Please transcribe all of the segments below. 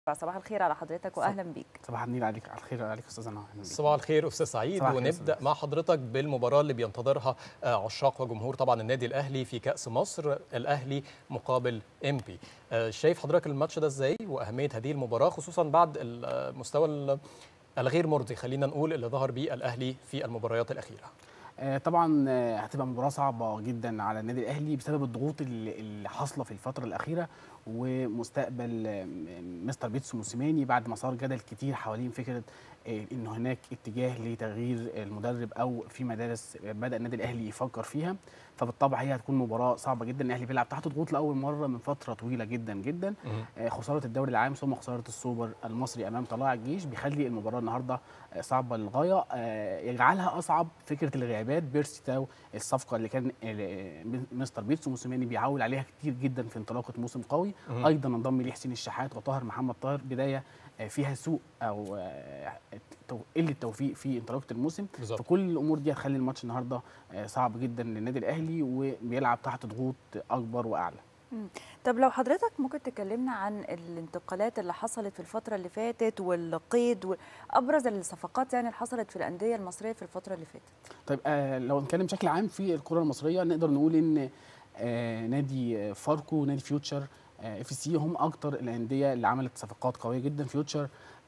صباح الخير على حضرتك واهلا بيك صباح النيل عليك على الخير عليك استاذ نهى صباح الخير استاذ سعيد صباح الخير ونبدا أستاذ. مع حضرتك بالمباراه اللي بينتظرها آه، عشاق وجمهور طبعا النادي الاهلي في كاس مصر الاهلي مقابل امبي شايف حضرتك الماتش ده ازاي واهميه هذه المباراه خصوصا بعد المستوى ال- الغير مرضي خلينا نقول اللي ظهر بيه الاهلي في المباريات الاخيره آه، طبعا آه، هتبقى مباراه صعبه جدا على النادي الاهلي بسبب الضغوط اللي اللي حاصله في الفتره الاخيره ومستقبل آه، م- مستر بيتسو موسيماني بعد ما صار جدل كتير حوالين فكره آه، ان هناك اتجاه لتغيير المدرب او في مدارس بدا النادي الاهلي يفكر فيها فبالطبع هي هتكون مباراه صعبه جدا الاهلي بيلعب تحت ضغوط لاول مره من فتره طويله جدا جدا آه، خساره الدوري العام ثم خساره السوبر المصري امام طلائع الجيش بيخلي المباراه النهارده آه، صعبه للغايه آه، يجعلها اصعب فكره الغيابات بيرسي تاو الصفقه اللي كان آه، مستر بيتسو موسيماني بيعول عليها كتير جدا في انطلاقه موسم قوي مهم. ايضا انضم ليه حسين الشحات وطاهر محمد طاهر بدايه آه، فيها سوء او آه، تو- قله توفيق في انطلاقه الموسم بالظبط فكل الامور دي هتخلي الماتش النهارده آه، صعب جدا للنادي الاهلي وبيلعب تحت ضغوط اكبر واعلى طب لو حضرتك ممكن تكلمنا عن الانتقالات اللي حصلت في الفتره اللي فاتت والقيد وابرز الصفقات يعني اللي حصلت في الانديه المصريه في الفتره اللي فاتت طيب آه لو نتكلم بشكل عام في الكره المصريه نقدر نقول ان آه نادي آه، فاركو ونادي فيوتشر اف سي هم اكتر الانديه اللي عملت صفقات قويه جدا فيوتشر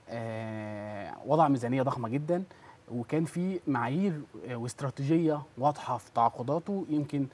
آه وضع ميزانيه ضخمه جدا وكان في معايير آه، واستراتيجيه واضحه في تعاقداته يمكن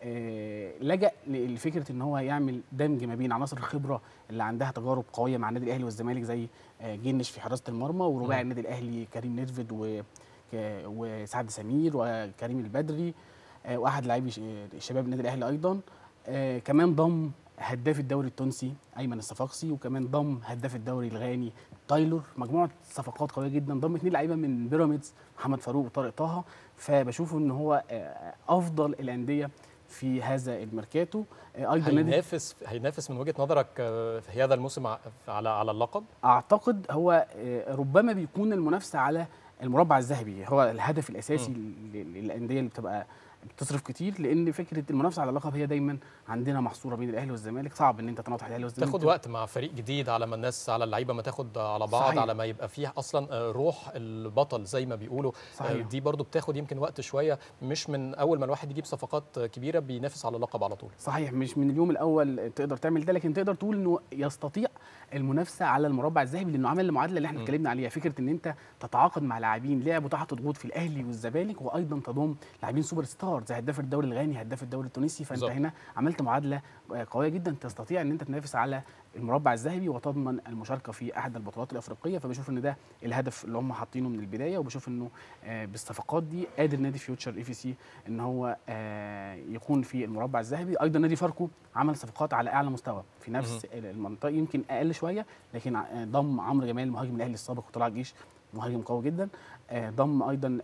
آه، لجأ ل- لفكره ان هو يعمل دمج ما بين عناصر الخبره اللي عندها تجارب قويه مع النادي الاهلي والزمالك زي آه، جنش في حراسه المرمى ورباعي مم. النادي الاهلي كريم نيدفيد و ك- وسعد سمير وكريم البدري آه، واحد لاعبي ش- شباب النادي الاهلي ايضا آه، كمان ضم هداف الدوري التونسي ايمن الصفاقسي وكمان ضم هداف الدوري الغاني تايلور مجموعه صفقات قويه جدا ضم اثنين لعيبه من بيراميدز محمد فاروق وطارق طه فبشوف ان هو آه، افضل الانديه في هذا الميركاتو آه، ايضا نادي هينافس هينافس من وجهه نظرك آه، في هذا الموسم ع- على على اللقب اعتقد هو آه، ربما بيكون المنافسه على المربع الذهبي هو الهدف الاساسي ل- للانديه اللي بتبقى بتصرف كتير لان فكره المنافسه على اللقب هي دايما عندنا محصوره بين الاهلي والزمالك صعب ان انت تناطح الاهلي والزمالك تاخد وقت مع فريق جديد على ما الناس على اللعيبه ما تاخد على بعض صحيح. على ما يبقى فيه اصلا آه، روح البطل زي ما بيقولوا آه، صحيح دي برضو بتاخد يمكن وقت شويه مش من اول ما الواحد يجيب صفقات آه، كبيره بينافس على اللقب على طول صحيح مش من اليوم الاول تقدر تعمل ده لكن تقدر تقول انه يستطيع المنافسه على المربع الذهبي لانه عمل المعادله اللي احنا م. اتكلمنا عليها فكره ان انت تتعاقد مع لاعبين لعبوا تحت ضغوط في الاهلي والزمالك وايضا تضم لاعبين سوبر ستار زي هداف الدوري الغاني هداف الدوري التونسي فانت بالظبط. هنا عملت معادله قويه جدا تستطيع ان انت تنافس على المربع الذهبي وتضمن المشاركه في احد البطولات الافريقيه فبشوف ان ده الهدف اللي هم حاطينه من البدايه وبشوف انه آه، بالصفقات دي قادر نادي فيوتشر اي في سي ان هو آه، يكون في المربع الذهبي ايضا نادي فاركو عمل صفقات على اعلى مستوى في نفس المنطقه يمكن اقل شويه لكن ع- ضم عمرو جمال مهاجم الاهلي السابق وطلع الجيش مهاجم قوي جدا آه، ضم ايضا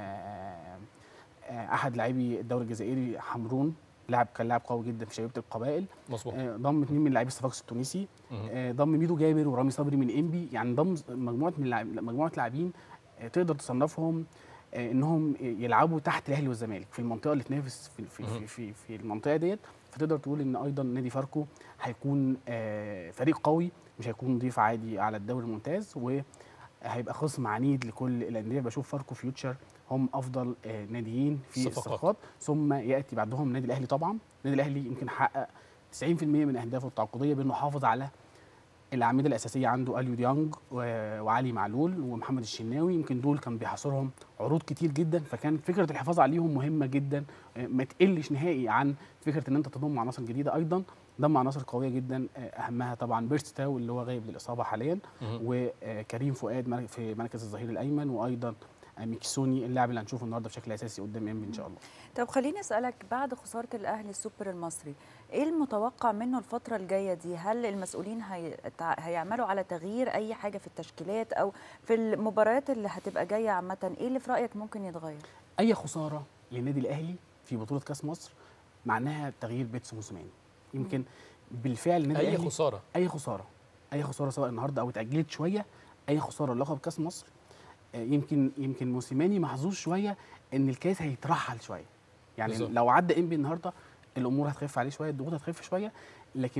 آه، آه، احد لاعبي الدوري الجزائري حمرون لاعب كان لاعب قوي جدا في شبيبه القبائل مظبوط آه، ضم اثنين من لاعبي الصفاقس التونسي مهم. آه، ضم ميدو جابر ورامي صبري من انبي يعني ضم مجموعه من لاعب مجموعه لاعبين آه، تقدر تصنفهم آه، انهم يلعبوا تحت الاهلي والزمالك في المنطقه اللي تنافس في في, في, مهم. في, في المنطقه ديت فتقدر تقول ان ايضا نادي فاركو هيكون آه، فريق قوي مش هيكون ضيف عادي على الدوري الممتاز وهيبقى خصم عنيد لكل الانديه بشوف فاركو فيوتشر هم افضل آه، ناديين في صفقات. الصفقات ثم ياتي بعدهم النادي الاهلي طبعا النادي الاهلي يمكن حقق 90% من اهدافه التعاقديه بانه حافظ على الاعمده الاساسيه عنده اليو ديانج و- وعلي معلول ومحمد الشناوي يمكن دول كان بيحاصرهم عروض كتير جدا فكان فكره الحفاظ عليهم مهمه جدا آه، ما تقلش نهائي عن فكره ان انت تضم عناصر جديده ايضا ضم عناصر قويه جدا آه، اهمها طبعا بيرست تاو اللي هو غايب للاصابه حاليا مهم. وكريم فؤاد مر- في مركز الظهير الايمن وايضا آه، ميكسوني اللاعب اللي هنشوفه النهارده بشكل اساسي قدام انبي ان شاء الله طب خليني اسالك بعد خساره الاهلي السوبر المصري ايه المتوقع منه الفتره الجايه دي هل المسؤولين هي... تع- هيعملوا على تغيير اي حاجه في التشكيلات او في المباريات اللي هتبقى جايه عامه ايه اللي في رايك ممكن يتغير اي خساره للنادي الاهلي في بطوله كاس مصر معناها تغيير بيتسو موسيماني يمكن بالفعل النادي اي الاهلي خساره اي خساره اي خساره سواء النهارده او اتاجلت شويه اي خساره لقب كاس مصر آه، يمكن يمكن موسيماني محظوظ شويه ان الكاس هيترحل شويه يعني بالظبط. لو عدى انبي النهارده الامور هتخف عليه شويه الضغوط هتخف شويه لكن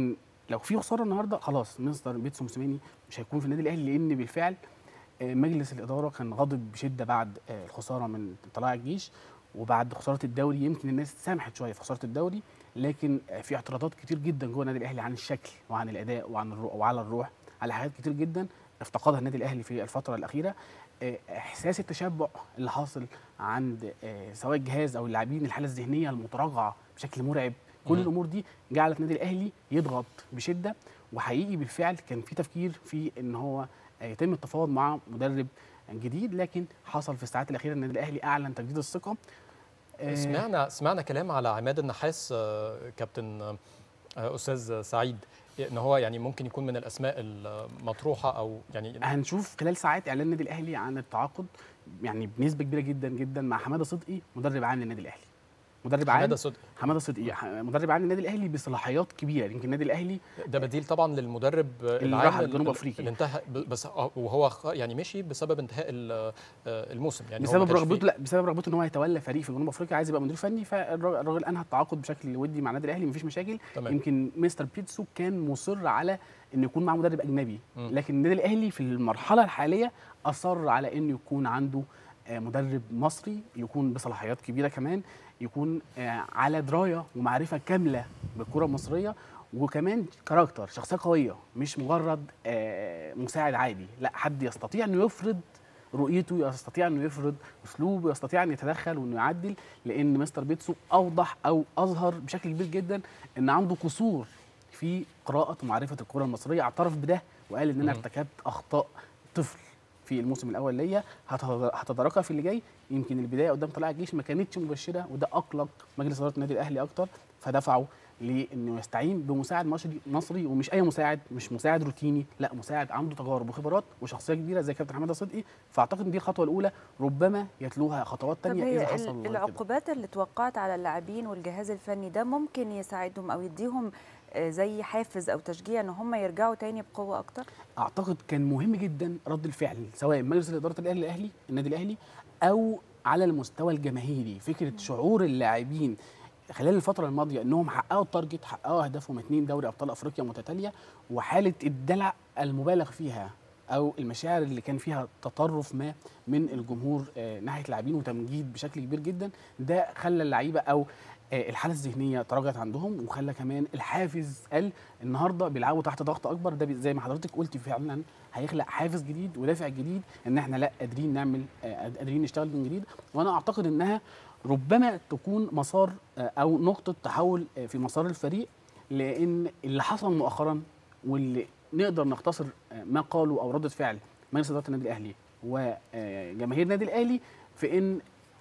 لو في خساره النهارده خلاص مستر بيتسو موسيماني مش هيكون في النادي الاهلي لان بالفعل آه، مجلس الاداره كان غاضب بشده بعد آه، الخساره من طلائع الجيش وبعد خساره الدوري يمكن الناس سامحت شويه في خساره الدوري لكن آه، في اعتراضات كتير جدا جوه النادي الاهلي عن الشكل وعن الاداء وعن الروح وعلى الروح على حاجات كتير جدا افتقدها النادي الاهلي في الفتره الاخيره آه، احساس التشبع اللي حاصل عند آه، سواء الجهاز او اللاعبين الحاله الذهنيه المتراجعه بشكل مرعب كل مم. الامور دي جعلت النادي الاهلي يضغط بشده وحقيقي بالفعل كان في تفكير في ان هو آه، يتم التفاوض مع مدرب جديد لكن حصل في الساعات الاخيره ان النادي الاهلي اعلن تجديد الثقه آه، سمعنا سمعنا كلام على عماد النحاس آه، كابتن آه، استاذ سعيد ان هو يعني ممكن يكون من الاسماء المطروحه او يعني هنشوف خلال ساعات اعلان النادي الاهلي عن التعاقد يعني بنسبه كبيره جدا جدا مع حماده صدقي مدرب عام للنادي الاهلي مدرب عام حماده صدقي حماده صدقي ح- مدرب عام للنادي الاهلي بصلاحيات كبيره يمكن النادي الاهلي ده بديل طبعا للمدرب اللي العام راح ال- جنوب ال- أفريقيا. اللي انتهى ب- بس آه، وهو خ- يعني مشي بسبب انتهاء ال- آه، الموسم يعني هو ما بسبب كانش رغبته فيه- لا بسبب رغبته ان هو يتولى فريق في جنوب افريقيا عايز يبقى مدير فني فالراجل انهى التعاقد بشكل ودي مع النادي الاهلي مفيش مشاكل تمام يمكن مستر بيتسو كان مصر على انه يكون معاه مدرب اجنبي مم. لكن النادي الاهلي في المرحله الحاليه اصر على انه يكون عنده آه، مدرب مصري يكون بصلاحيات كبيره كمان يكون آه، على درايه ومعرفه كامله بالكره المصريه وكمان كاركتر شخصيه قويه مش مجرد آه، مساعد عادي لا حد يستطيع انه يفرض رؤيته يستطيع انه يفرض اسلوبه يستطيع ان يتدخل وانه يعدل لان مستر بيتسو اوضح او اظهر بشكل كبير جدا ان عنده قصور في قراءه ومعرفه الكره المصريه اعترف بده وقال ان انا مم. ارتكبت اخطاء طفل في الموسم الاول ليا هتد- هتداركها في اللي جاي يمكن البدايه قدام طلائع الجيش ما كانتش مبشره وده اقلق مجلس اداره النادي الاهلي اكتر فدفعوا لانه يستعين بمساعد مصري مصري ومش اي مساعد مش مساعد روتيني لا مساعد عنده تجارب وخبرات وشخصيه كبيره زي كابتن حماده صدقي فاعتقد ان دي الخطوه الاولى ربما يتلوها خطوات طب تانية هي اذا ال- حصل كده. العقوبات اللي توقعت على اللاعبين والجهاز الفني ده ممكن يساعدهم او يديهم آه، زي حافز او تشجيع ان هم يرجعوا تاني بقوه اكتر اعتقد كان مهم جدا رد الفعل سواء مجلس الاداره الاهلي الاهلي النادي الاهلي او على المستوى الجماهيري فكره شعور اللاعبين خلال الفتره الماضيه انهم حققوا التارجت حققوا اهدافهم اثنين دوري ابطال افريقيا متتاليه وحاله الدلع المبالغ فيها او المشاعر اللي كان فيها تطرف ما من الجمهور آه، ناحيه اللاعبين وتمجيد بشكل كبير جدا ده خلى اللعيبه او آه، الحاله الذهنيه تراجعت عندهم وخلى كمان الحافز قل النهارده بيلعبوا تحت ضغط اكبر ده بي- زي ما حضرتك قلتي فعلا هيخلق حافز جديد ودافع جديد ان احنا لا قادرين نعمل آه، قادرين نشتغل من جديد وانا اعتقد انها ربما تكون مسار آه، او نقطه تحول آه، في مسار الفريق لان اللي حصل مؤخرا واللي نقدر نختصر آه، ما قالوا او رده فعل مجلس اداره النادي الاهلي وجماهير النادي الاهلي في ان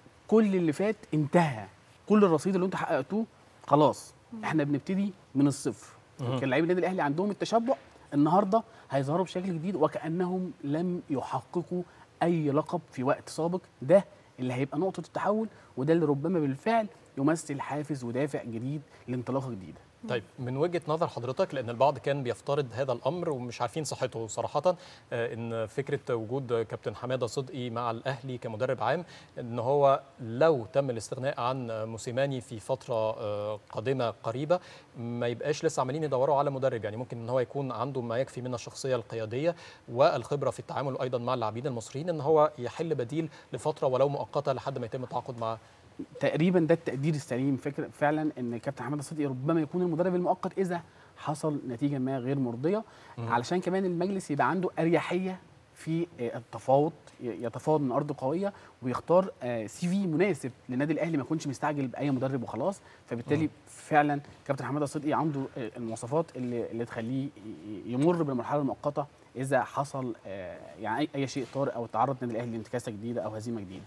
كل اللي فات انتهى كل الرصيد اللي انتوا حققتوه خلاص احنا بنبتدي من الصفر مهم. كان لعيبه النادي الاهلي عندهم التشبع النهارده هيظهروا بشكل جديد وكانهم لم يحققوا اي لقب في وقت سابق ده اللي هيبقى نقطه التحول وده اللي ربما بالفعل يمثل حافز ودافع جديد لانطلاقه جديده طيب من وجهه نظر حضرتك لان البعض كان بيفترض هذا الامر ومش عارفين صحته صراحه آه، ان فكره وجود كابتن حماده صدقي مع الاهلي كمدرب عام ان هو لو تم الاستغناء عن موسيماني في فتره آه، قادمه قريبه ما يبقاش لسه عمالين يدوروا على مدرب يعني ممكن ان هو يكون عنده ما يكفي من الشخصيه القياديه والخبره في التعامل ايضا مع اللاعبين المصريين ان هو يحل بديل لفتره ولو مؤقته لحد ما يتم التعاقد مع تقريبا ده التقدير السليم فكره فعلا ان كابتن حماده صدقي ربما يكون المدرب المؤقت اذا حصل نتيجه ما غير مرضيه مم. علشان كمان المجلس يبقى عنده اريحيه في آه، التفاوض ي- يتفاوض من ارض قويه ويختار آه، سي في مناسب للنادي الاهلي ما يكونش مستعجل باي مدرب وخلاص فبالتالي مم. فعلا كابتن حماده صدقي عنده آه، المواصفات اللي, اللي تخليه ي- يمر بالمرحله المؤقته اذا حصل آه، يعني أي- اي شيء طارئ او تعرض النادي الاهلي لانتكاسه جديده او هزيمه جديده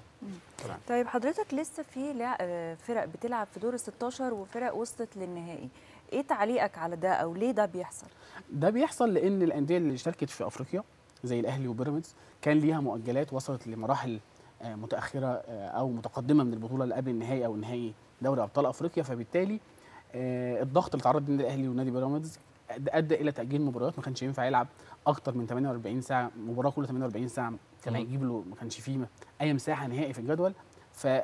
طيب حضرتك لسه في لع- آه، فرق بتلعب في دور ال 16 وفرق وصلت للنهائي ايه تعليقك على ده او ليه ده بيحصل ده بيحصل لان الانديه اللي اشتركت في افريقيا زي الاهلي وبيراميدز كان ليها مؤجلات وصلت لمراحل آه، متاخره آه، او متقدمه من البطوله اللي قبل النهائي او نهائي دوري ابطال افريقيا فبالتالي آه، الضغط اللي تعرض النادي الاهلي ونادي بيراميدز أد- ادى الى تاجيل مباريات ما كانش ينفع يلعب اكتر من 48 ساعه مباراه كل 48 ساعه كان مم. هيجيب له ما كانش فيه اي مساحه نهائي في الجدول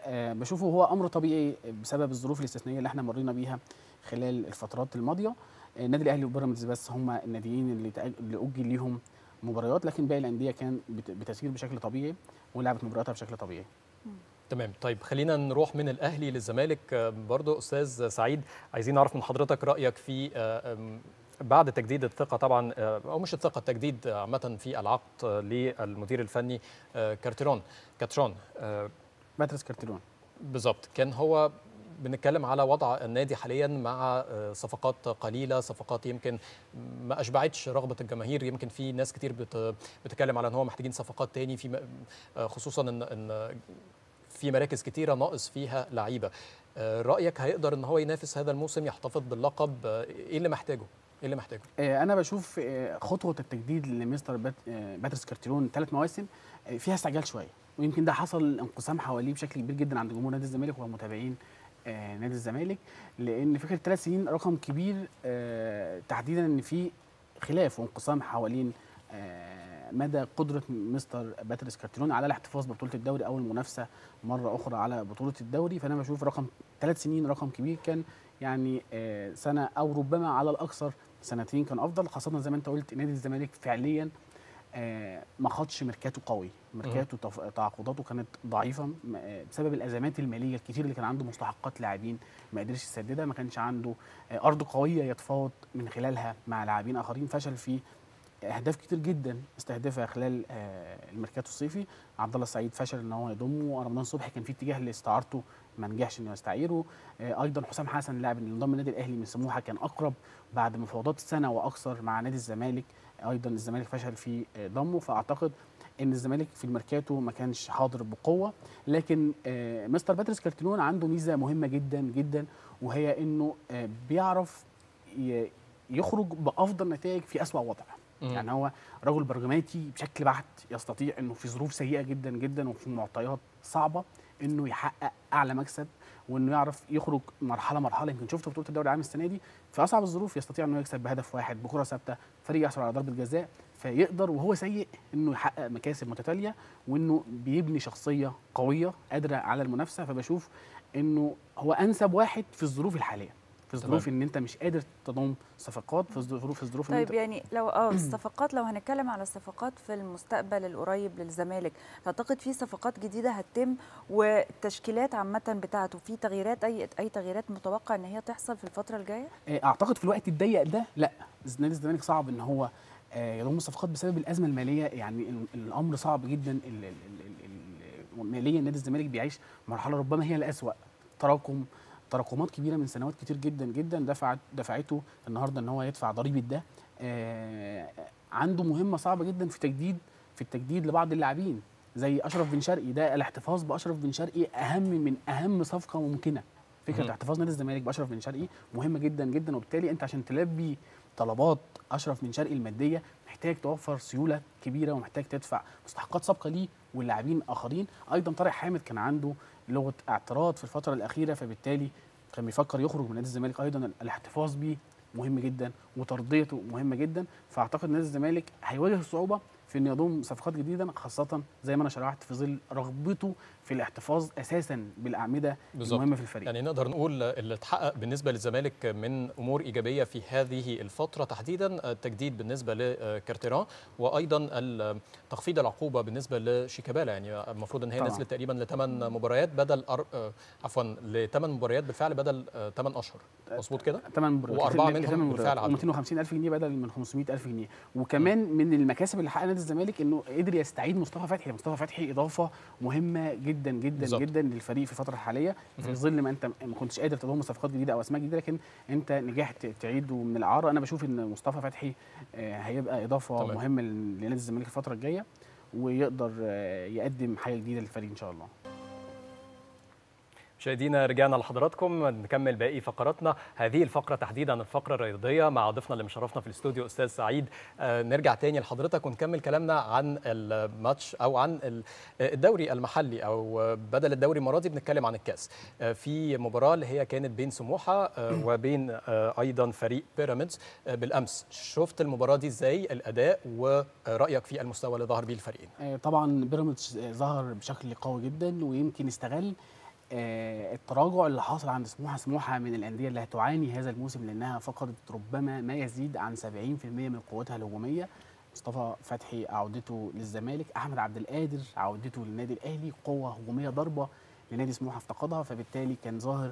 فبشوفه هو امر طبيعي بسبب الظروف الاستثنائيه اللي احنا مرينا بيها خلال الفترات الماضيه النادي الاهلي وبيراميدز بس هم الناديين اللي تأج- اللي اجل ليهم مباريات لكن باقي الانديه كان بت- بتسير بشكل طبيعي ولعبت مبارياتها بشكل طبيعي تمام طيب خلينا نروح من الاهلي للزمالك آه، برضو استاذ سعيد عايزين نعرف من حضرتك رايك في آه، آم، بعد تجديد الثقه طبعا آه، او مش الثقه التجديد عامه في العقد آه، للمدير الفني آه، كارتيرون كاترون آه، باتريس كارتيرون بالظبط كان هو بنتكلم على وضع النادي حاليا مع آه، صفقات قليله صفقات يمكن ما اشبعتش رغبه الجماهير يمكن في ناس كتير بت- بتتكلم على ان هو محتاجين صفقات تاني في م- آه، خصوصا ان ان في مراكز كتيره ناقص فيها لعيبه آه، رايك هيقدر ان هو ينافس هذا الموسم يحتفظ باللقب آه، ايه اللي محتاجه ايه اللي محتاجه آه، انا بشوف آه، خطوه التجديد لمستر بات آه، باتريس كارتيرون ثلاث مواسم آه، فيها استعجال شويه ويمكن ده حصل انقسام حواليه بشكل كبير جدا عند جمهور نادي الزمالك ومتابعين آه، نادي الزمالك لان فكره ثلاث سنين رقم كبير آه، تحديدا ان في خلاف وانقسام حوالين آه، مدى قدره مستر باتريس كارتيرون على الاحتفاظ ببطوله الدوري او المنافسه مره اخرى على بطوله الدوري فانا بشوف رقم ثلاث سنين رقم كبير كان يعني آه، سنه او ربما على الاكثر سنتين كان افضل خاصه زي ما انت قلت نادي الزمالك فعليا آه، ما خدش ميركاتو قوي ميركاتو تف- تعاقداته كانت ضعيفه م- آه، بسبب الازمات الماليه الكتير اللي كان عنده مستحقات لاعبين ما قدرش يسددها ما كانش عنده آه، ارض قويه يتفاوض من خلالها مع لاعبين اخرين فشل في اهداف كتير جدا استهدفها خلال آه، الميركاتو الصيفي عبد الله السعيد فشل ان هو يضمه رمضان صبحي كان في اتجاه لاستعارته ما نجحش انه يستعيره آه، ايضا حسام حسن اللاعب اللي انضم النادي الاهلي من سموحه كان اقرب بعد مفاوضات سنه واكثر مع نادي الزمالك ايضا الزمالك فشل في آه، ضمه فاعتقد ان الزمالك في الميركاتو ما كانش حاضر بقوه لكن آه، مستر باتريس كارتينون عنده ميزه مهمه جدا جدا وهي انه آه، بيعرف ي- يخرج بافضل نتائج في اسوا وضع مم. يعني هو رجل برجماتي بشكل بحت يستطيع انه في ظروف سيئه جدا جدا وفي معطيات صعبه انه يحقق اعلى مكسب وانه يعرف يخرج مرحله مرحله يمكن شفت بطوله الدوري العام السنه دي في اصعب الظروف يستطيع انه يكسب بهدف واحد بكره ثابته فريق يحصل على ضربه جزاء فيقدر وهو سيء انه يحقق مكاسب متتاليه وانه بيبني شخصيه قويه قادره على المنافسه فبشوف انه هو انسب واحد في الظروف الحاليه في الظروف ان انت مش قادر تضم صفقات في الظروف في الظروف ان طيب انت يعني لو اه الصفقات لو هنتكلم على الصفقات في المستقبل القريب للزمالك تعتقد في صفقات جديده هتتم والتشكيلات عامه بتاعته في تغييرات اي اي تغييرات متوقع ان هي تحصل في الفتره الجايه اعتقد في الوقت الضيق ده لا نادي الزمالك صعب ان هو آه، يضم صفقات بسبب الازمه الماليه يعني ال- الامر صعب جدا ال- ال- ال- ال- ال- ماليا نادي الزمالك بيعيش مرحله ربما هي الاسوا تراكم تراكمات كبيره من سنوات كتير جدا جدا دفعت دفعته النهارده ان هو يدفع ضريبه ده آه، عنده مهمه صعبه جدا في تجديد في التجديد لبعض اللاعبين زي اشرف بن شرقي ده الاحتفاظ باشرف بن شرقي اهم من اهم صفقه ممكنه فكره مم. احتفاظ نادي الزمالك باشرف بن شرقي مهمه جدا جدا وبالتالي انت عشان تلبي طلبات اشرف بن شرقي الماديه محتاج توفر سيوله كبيره ومحتاج تدفع مستحقات سابقه ليه واللاعبين اخرين ايضا طارق حامد كان عنده لغه اعتراض في الفتره الاخيره فبالتالي كان بيفكر يخرج من نادي الزمالك ايضا الاحتفاظ بيه مهم جدا وترضيته مهمه جدا فاعتقد نادي الزمالك هيواجه صعوبه في انه يضم صفقات جديده خاصه زي ما انا شرحت في ظل رغبته في الاحتفاظ اساسا بالاعمده بالظبط. المهمه في الفريق يعني نقدر نقول اللي اتحقق بالنسبه للزمالك من امور ايجابيه في هذه الفتره تحديدا التجديد بالنسبه لكارتيران وايضا ال- تخفيض العقوبه بالنسبه لشيكابالا يعني المفروض ان هي طبعاً. نزلت تقريبا لثمان مباريات بدل أر... آه، عفوا لثمان مباريات بالفعل بدل ثمان اشهر مظبوط كده؟ ثمان مباريات وأربعة ل- منهم لثمان بالفعل مباريات عدوا. و250 الف جنيه بدل من 500 الف جنيه وكمان من المكاسب اللي حققها نادي الزمالك انه قدر يستعيد مصطفى فتحي مصطفى فتحي اضافه مهمه جدا جدا بالظبط. جدا للفريق في الفتره الحاليه في مهم. ظل ما انت ما كنتش قادر تضم صفقات جديده او اسماء جديده لكن انت نجحت تعيده من الاعاره انا بشوف ان مصطفى فتحي آه، هيبقى اضافه تمام. مهمه لنادي الزمالك الفتره الجايه ويقدر آه، يقدم حاجه جديده للفريق ان شاء الله مشاهدينا رجعنا لحضراتكم نكمل باقي فقراتنا هذه الفقرة تحديدا الفقرة الرياضية مع ضيفنا اللي مشرفنا في الاستوديو أستاذ سعيد آه، نرجع تاني لحضرتك ونكمل كلامنا عن الماتش أو عن ال- الدوري المحلي أو بدل الدوري المرة دي بنتكلم عن الكاس آه، في مباراة اللي هي كانت بين سموحة آه، وبين آه، أيضا فريق بيراميدز آه، بالأمس شفت المباراة دي إزاي الأداء ورأيك في المستوى اللي ظهر بيه الفريقين آه، طبعا بيراميدز آه، ظهر بشكل قوي جدا ويمكن استغل آه، التراجع اللي حاصل عند سموحه سموحه من الانديه اللي هتعاني هذا الموسم لانها فقدت ربما ما يزيد عن 70% من قوتها الهجوميه مصطفى فتحي عودته للزمالك احمد عبد القادر عودته للنادي الاهلي قوه هجوميه ضربه لنادي سموحه افتقدها فبالتالي كان ظاهر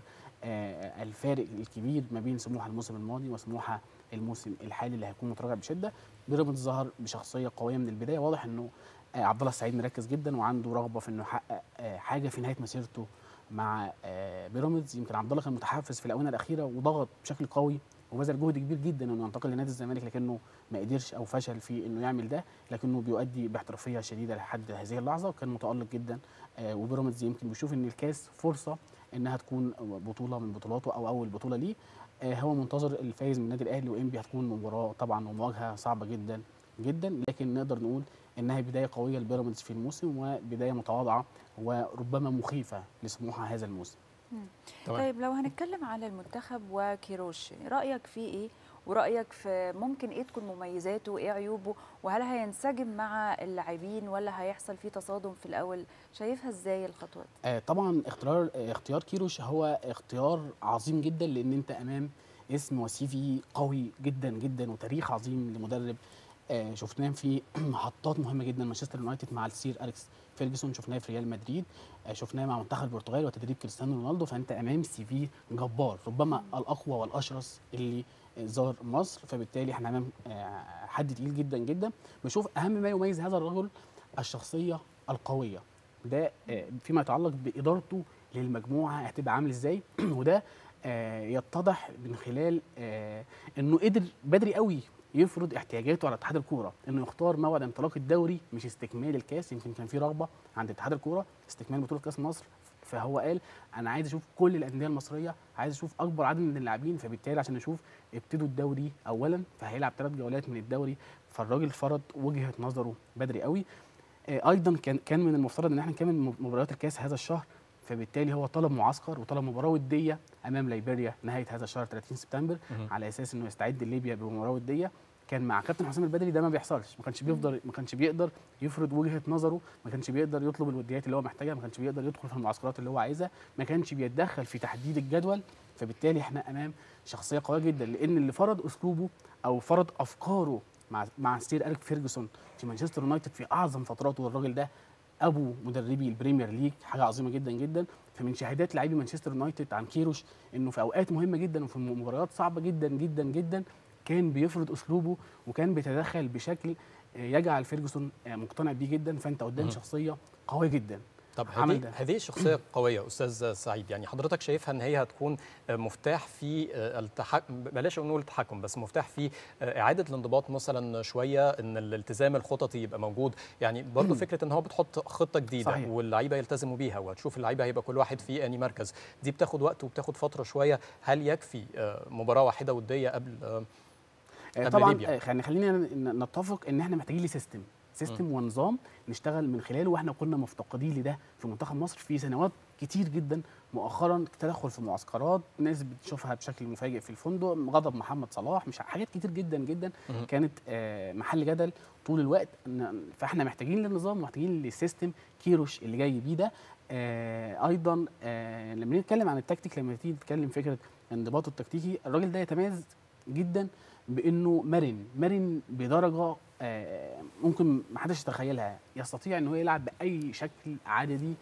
آه، الفارق الكبير ما بين سموحه الموسم الماضي وسموحه الموسم الحالي اللي هيكون متراجع بشده بيراميدز ظهر بشخصيه قويه من البدايه واضح انه آه، عبد الله السعيد مركز جدا وعنده رغبه في انه يحقق آه، حاجه في نهايه مسيرته مع آه، بيراميدز يمكن عبد الله كان متحفز في الاونه الاخيره وضغط بشكل قوي وبذل جهد كبير جدا انه ينتقل لنادي الزمالك لكنه ما قدرش او فشل في انه يعمل ده لكنه بيؤدي باحترافيه شديده لحد هذه اللحظه وكان متالق جدا آه، وبيراميدز يمكن بيشوف ان الكاس فرصه انها تكون بطوله من بطولاته او اول بطوله ليه آه، هو منتظر الفايز من النادي الاهلي وانبي هتكون مباراه طبعا ومواجهه صعبه جدا جدا لكن نقدر نقول انها بدايه قويه لبيراميدز في الموسم وبدايه متواضعه وربما مخيفه لسموحه هذا الموسم تمام. طيب لو هنتكلم على المنتخب وكيروش رايك فيه ايه ورايك في ممكن ايه تكون مميزاته وايه عيوبه وهل هينسجم مع اللاعبين ولا هيحصل فيه تصادم في الاول شايفها ازاي الخطوات آه، طبعا اختيار آه، اختيار كيروش هو اختيار عظيم جدا لان انت امام اسم وسي في قوي جدا جدا وتاريخ عظيم لمدرب آه، شفناه في محطات مهمه جدا مانشستر يونايتد مع السير اليكس فيرجسون شفناه في ريال مدريد آه، شفناه مع منتخب البرتغال وتدريب كريستيانو رونالدو فانت امام سي في جبار ربما الاقوى والاشرس اللي زار مصر فبالتالي احنا امام آه، حد تقيل جدا جدا بشوف اهم ما يميز هذا الرجل الشخصيه القويه ده آه، فيما يتعلق بادارته للمجموعه هتبقى عامل ازاي وده آه، يتضح من خلال آه، انه قدر بدري قوي يفرض احتياجاته على اتحاد الكوره انه يختار موعد انطلاق الدوري مش استكمال الكاس يمكن كان في رغبه عند اتحاد الكوره استكمال بطوله كاس مصر فهو قال انا عايز اشوف كل الانديه المصريه عايز اشوف اكبر عدد من اللاعبين فبالتالي عشان نشوف ابتدوا الدوري اولا فهيلعب ثلاث جولات من الدوري فالراجل فرض وجهه نظره بدري قوي آه، ايضا كان كان من المفترض ان احنا نكمل م- مباريات الكاس هذا الشهر فبالتالي هو طلب معسكر وطلب مباراه وديه امام ليبيريا نهايه هذا الشهر 30 سبتمبر مهم. على اساس انه يستعد لليبيا بمباراه وديه كان مع كابتن حسام البدري ده ما بيحصلش ما كانش بيفضل ما كانش بيقدر يفرض وجهه نظره ما كانش بيقدر يطلب الوديات اللي هو محتاجها ما كانش بيقدر يدخل في المعسكرات اللي هو عايزها ما كانش بيتدخل في تحديد الجدول فبالتالي احنا امام شخصيه قويه جدا لان اللي فرض اسلوبه او فرض افكاره مع مع سير اليك فيرجسون في مانشستر يونايتد في اعظم فتراته والراجل ده ابو مدربي البريمير ليج حاجه عظيمه جدا جدا فمن شهادات لاعبي مانشستر يونايتد عن كيروش انه في اوقات مهمه جدا وفي مباريات صعبه جدا جدا جدا كان بيفرض اسلوبه وكان بيتدخل بشكل آه، يجعل فيرجسون آه، مقتنع بيه جدا فانت قدام مهم. شخصيه قويه جدا طب عمل هذه ده. هذه الشخصيه قويه استاذ سعيد يعني حضرتك شايفها ان هي هتكون مفتاح في التحكم بلاش نقول التحكم بس مفتاح في اعاده الانضباط مثلا شويه ان الالتزام الخططي يبقى موجود يعني برضه فكره ان هو بتحط خطه جديده صحيح. واللعيبه يلتزموا بيها وهتشوف اللعيبه هيبقى كل واحد في اني مركز دي بتاخد وقت وبتاخد فتره شويه هل يكفي آه، مباراه واحده وديه قبل آه، آه، قبل طبعا ليبيا. آه، خلينا خلينا ن- نتفق ان احنا محتاجين لسيستم سيستم ونظام نشتغل من خلاله واحنا كنا مفتقدين لده في منتخب مصر في سنوات كتير جدا مؤخرا تدخل في معسكرات ناس بتشوفها بشكل مفاجئ في الفندق غضب محمد صلاح مش حاجات كتير جدا جدا مهم. كانت آه، محل جدل طول الوقت ن- فاحنا محتاجين للنظام محتاجين للسيستم كيروش اللي جاي بيه ده آه، ايضا آه، لما نتكلم عن التكتيك لما تيجي تتكلم فكره انضباطه التكتيكي الراجل ده يتميز جدا بانه مرن مرن بدرجه آه، ممكن ما حدش يتخيلها يستطيع ان هو يلعب باي شكل عددي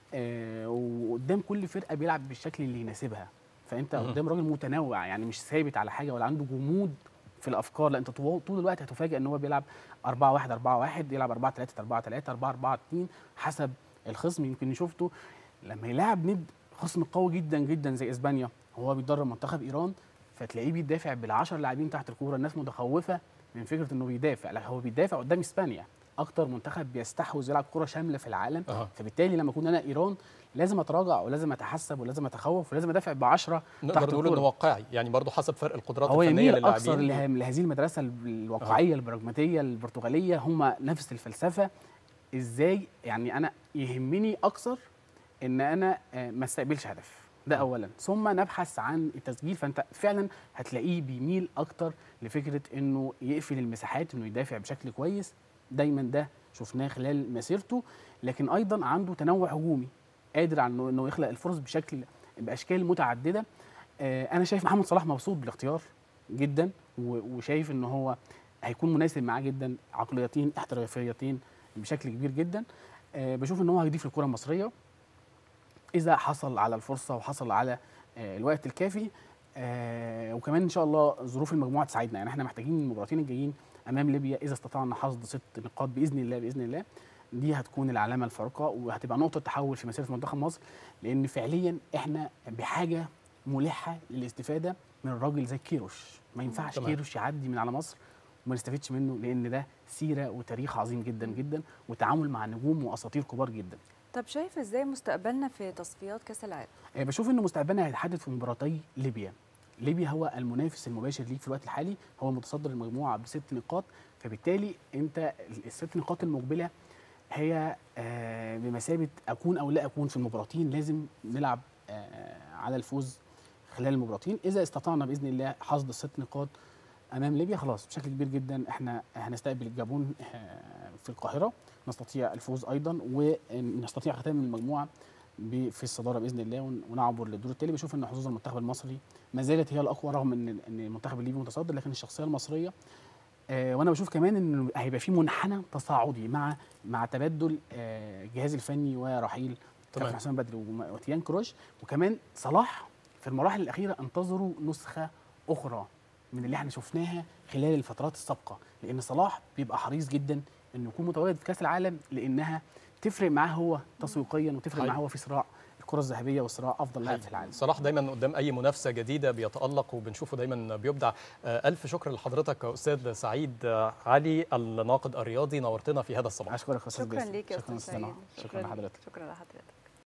آه، وقدام كل فرقه بيلعب بالشكل اللي يناسبها فانت مهم. قدام راجل متنوع يعني مش ثابت على حاجه ولا عنده جمود في الافكار لا انت طول طول الوقت هتفاجئ ان هو بيلعب 4 1 4 1 يلعب 4 3 4 3 4 4 2 حسب الخصم يمكن شفته لما يلاعب ند خصم قوي جدا جدا زي اسبانيا هو بيدرب منتخب ايران فتلاقيه بيدافع بال10 لاعبين تحت الكوره الناس متخوفه من فكره انه بيدافع لا هو بيدافع قدام اسبانيا اكتر منتخب بيستحوذ يلعب كره شامله في العالم أها. فبالتالي لما اكون انا ايران لازم اتراجع ولازم اتحسب ولازم اتخوف ولازم ادافع ب 10 نقدر تحت نقول انه الكوره واقعي يعني برضه حسب فرق القدرات هو الفنيه يميل اكثر للاعبين له- لهذه المدرسه الواقعيه البراجماتيه البرتغاليه هم نفس الفلسفه ازاي يعني انا يهمني اكثر ان انا آه، ما استقبلش هدف ده آه. اولا ثم نبحث عن التسجيل فانت فعلا هتلاقيه بيميل اكتر لفكره انه يقفل المساحات انه يدافع بشكل كويس دايما ده شفناه خلال مسيرته لكن ايضا عنده تنوع هجومي قادر على انه إنه يخلق الفرص بشكل باشكال متعدده آه، انا شايف محمد صلاح مبسوط بالاختيار جدا و- وشايف ان هو هيكون مناسب معاه جدا عقليتين احترافيتين بشكل كبير جدا آه، بشوف ان هو هيضيف للكره المصريه اذا حصل على الفرصه وحصل على آه، الوقت الكافي آه، وكمان ان شاء الله ظروف المجموعه تساعدنا يعني احنا محتاجين المباراتين الجايين امام ليبيا اذا استطعنا حصد ست نقاط باذن الله باذن الله دي هتكون العلامه الفارقه وهتبقى نقطه تحول في مسيره منتخب مصر لان فعليا احنا بحاجه ملحه للاستفاده من الراجل زي كيروش ما ينفعش تمام. كيروش يعدي من على مصر وما نستفدش منه لان ده سيره وتاريخ عظيم جدا جدا وتعامل مع نجوم واساطير كبار جدا طب شايف ازاي مستقبلنا في تصفيات كاس العالم آه، بشوف ان مستقبلنا هيتحدد في مباراتي ليبيا ليبيا هو المنافس المباشر ليك في الوقت الحالي هو متصدر المجموعه بست نقاط فبالتالي انت الست نقاط المقبله هي آه، بمثابه اكون او لا اكون في المباراتين لازم نلعب آه، على الفوز خلال المباراتين اذا استطعنا باذن الله حصد الست نقاط امام ليبيا خلاص بشكل كبير جدا احنا هنستقبل الجابون آه، في القاهره نستطيع الفوز ايضا ونستطيع ختام المجموعه ب- في الصداره باذن الله ون- ونعبر للدور التالي بشوف ان حظوظ المنتخب المصري ما زالت هي الاقوى رغم ان ان المنتخب الليبي متصدر لكن الشخصيه المصريه آه وانا بشوف كمان ان هيبقى في منحنى تصاعدي مع مع تبدل آه الجهاز الفني ورحيل تمام. كابتن حسام بدري وم- وتيان كروش وكمان صلاح في المراحل الاخيره انتظروا نسخه اخرى من اللي احنا شفناها خلال الفترات السابقه لان صلاح بيبقى حريص جدا انه يكون متواجد في كاس العالم لانها تفرق معاه هو تسويقيا وتفرق حقيقي. معاه هو في صراع الكره الذهبيه وصراع افضل لاعب في العالم صلاح دايما قدام اي منافسه جديده بيتالق وبنشوفه دايما بيبدع آه، الف شكر لحضرتك يا استاذ سعيد آه، علي الناقد الرياضي نورتنا في هذا الصباح اشكرك يا استاذ شكرا جاسم. ليك يا شكرا استاذ استاذ سعيد شكرا لحضرتك شكرا لحضرتك